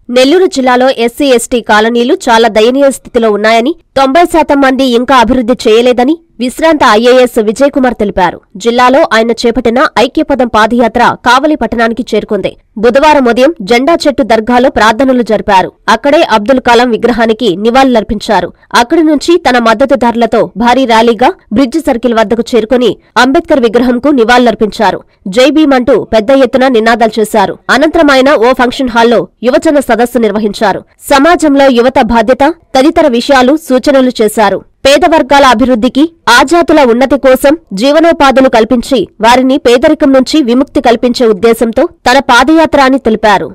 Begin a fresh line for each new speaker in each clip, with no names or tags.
నెల్లూరు జిల్లాలో SC ST కాలనీలు చాలా దయనీయ స్థితిలో ఉన్నాయని తొంభై శాతం మంది ఇంకా అభివృద్ధి చేయలేదని విశ్రాంత ఐఏఎస్ విజయ్ కుమార్ తెలిపారు జిల్లాలో ఆయన చేపట్టిన ఐక్యపదం పాదయాత్ర కావలి పట్టణానికి చేరుకుంది బుధవారం ఉదయం జెండా చెట్టు దర్గాలో ప్రార్థనలు జరిపారు అక్కడే అబ్దుల్ కలాం విగ్రహానికి నివాళులర్పించారు అక్కడి నుంచి తన మద్దతుదారులతో భారీ ర్యాలీగా బ్రిడ్జ్ సర్కిల్ వద్దకు చేరుకుని అంబేద్కర్ విగ్రహంకు నివాళులర్పించారు జై భీమ్ అంటూ పెద్ద ఎత్తున నినాదాలు చేశారు అనంతరం ఆయన ఓ ఫంక్షన్ హాల్లో యువజన సదస్సు నిర్వహించారు సమాజంలో యువత బాధ్యత తదితర విషయాలు సూచనలు చేశారు పేద వర్గాల అభివృద్ధికి ఆజాతుల ఉన్నతి కోసం జీవనోపాధులు కల్పించి వారిని పేదరికం నుంచి విముక్తి కల్పించే ఉద్దేశంతో తన పాదయాత్ర అని తెలిపారు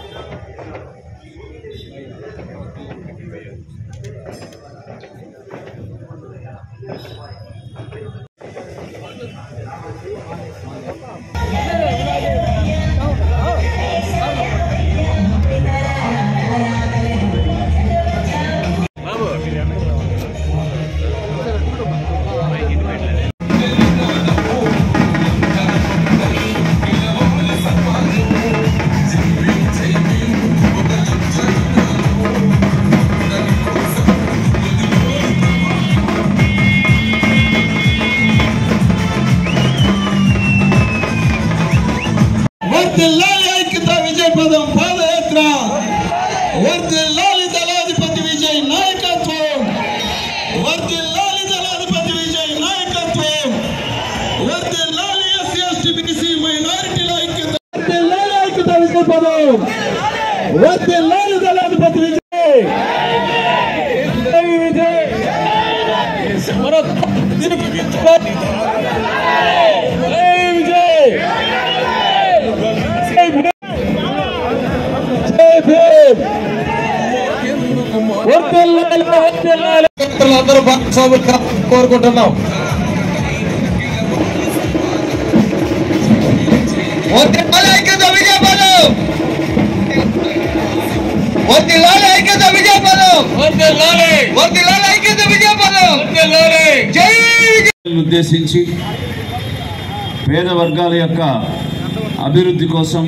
వర్ధిల్లాలి ఐక్యత విజయ పదం పాదయాత్ర వర్ధిల్లాలి దళాధిపతి విజయ్ నాయకత్వం వర్ధిల్లాలి దళాధిపతి విజయ్ నాయకత్వం వర్ధిల్లాలి ఎస్సీ ఎస్టీ బీసీ మైనారిటీల ఐక్యత వర్ధిల్లాలి ఐక్యత విజయ పదం వర్ధిల్లాలి దళాధిపతి విజయ్ జై విజయ్ మరో దీనికి జై విజయ్ అందరూ భాగస్వాములు కావాలని కోరుకుంటున్నాం వర్ధిల్లాలి ఐక్యత విజయ పదం వర్ధిల్లాలి ఐక్యత విజయ పదం వర్ధిల్లాలి ఐక్యత విజయ పదం జై విజయ్
ఉద్దేశించి పేద వర్గాల యొక్క అభివృద్ధి కోసం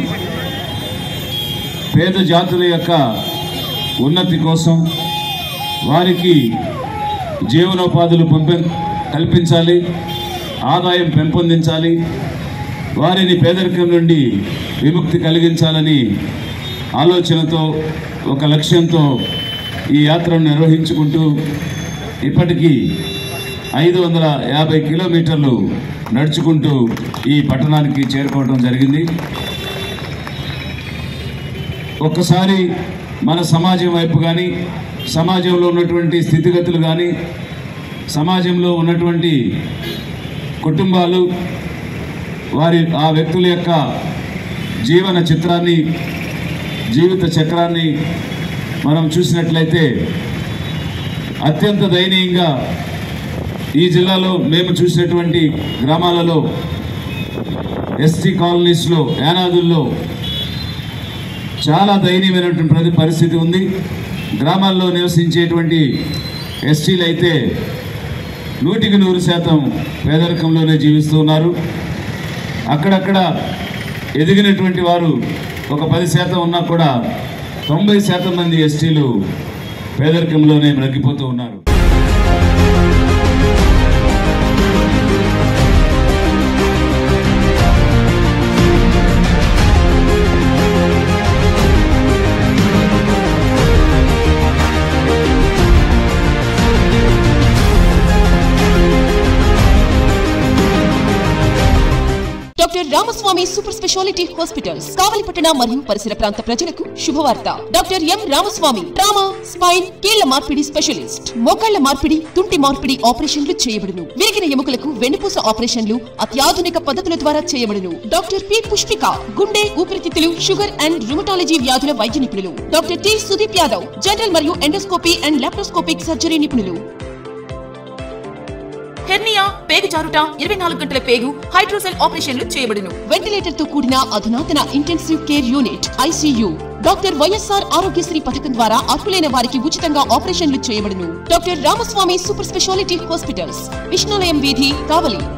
పేద జాతుల యొక్క ఉన్నతి కోసం వారికి జీవనోపాధులు పంప కల్పించాలి ఆదాయం పెంపొందించాలి వారిని పేదరికం నుండి విముక్తి కలిగించాలని ఆలోచనతో ఒక లక్ష్యంతో ఈ యాత్రను నిర్వహించుకుంటూ ఇప్పటికీ ఐదు వందల యాభై కిలోమీటర్లు నడుచుకుంటూ ఈ పట్టణానికి చేరుకోవడం జరిగింది ఒక్కసారి మన సమాజం వైపు కానీ సమాజంలో ఉన్నటువంటి స్థితిగతులు కానీ సమాజంలో ఉన్నటువంటి కుటుంబాలు వారి ఆ వ్యక్తుల యొక్క జీవన చిత్రాన్ని జీవిత చక్రాన్ని మనం చూసినట్లయితే అత్యంత దయనీయంగా ఈ జిల్లాలో మేము చూసినటువంటి గ్రామాలలో ఎస్టీ కాలనీస్లో యానాదుల్లో చాలా దయనీయమైనటువంటి ప్రతి పరిస్థితి ఉంది గ్రామాల్లో నివసించేటువంటి ఎస్టీలు అయితే నూటికి నూరు శాతం పేదరికంలోనే జీవిస్తూ ఉన్నారు అక్కడక్కడ ఎదిగినటువంటి వారు ఒక పది శాతం ఉన్నా కూడా తొంభై శాతం మంది ఎస్టీలు పేదరికంలోనే మ్రగ్గిపోతూ ఉన్నారు
doctor Ramaswamy super speciality hospitals కావలిపట్టణ మరియు పరిసర ప్రాంత ప్రజలకు శుభవార్త doctor M Ramaswamy trauma spine కీళ్ల మార్పిడి స్పెషలిస్ట్ మోకాళ్ల మార్పిడి తుంటి మార్పిడి ఆపరేషన్లు చేయబడును విరిగిన ఎముకలకు వెన్నుపూస ఆపరేషన్లు అత్యాధునిక పద్ధతుల ద్వారా చేయబడును డాక్టర్ పి పుష్పిక గుండె ఊపిరితిత్తులు షుగర్ అండ్ రుమటాలజీ వ్యాధుల వైద్య నిపుణులు doctor T Sudeep Yadav general మరియు ఎండోస్కోపీ అండ్ లాప్రోస్కోపిక్ సర్జరీ నిపుణులు హెర్నియా పేగు జారుట ఇరవై నాలుగు గంటల పేగు హైడ్రోసెల్ ఆపరేషన్లు చేయబడును వెంటిలేటర్ తో కూడిన అధునాతన intensive care unit ICU doctor YSR Aarogyasri పథకం ద్వారా అర్హులైన వారికి ఉచితంగా ఆపరేషన్లు చేయబడును doctor Ramaswamy super speciality hospitals విష్ణులయం వీధి కావలి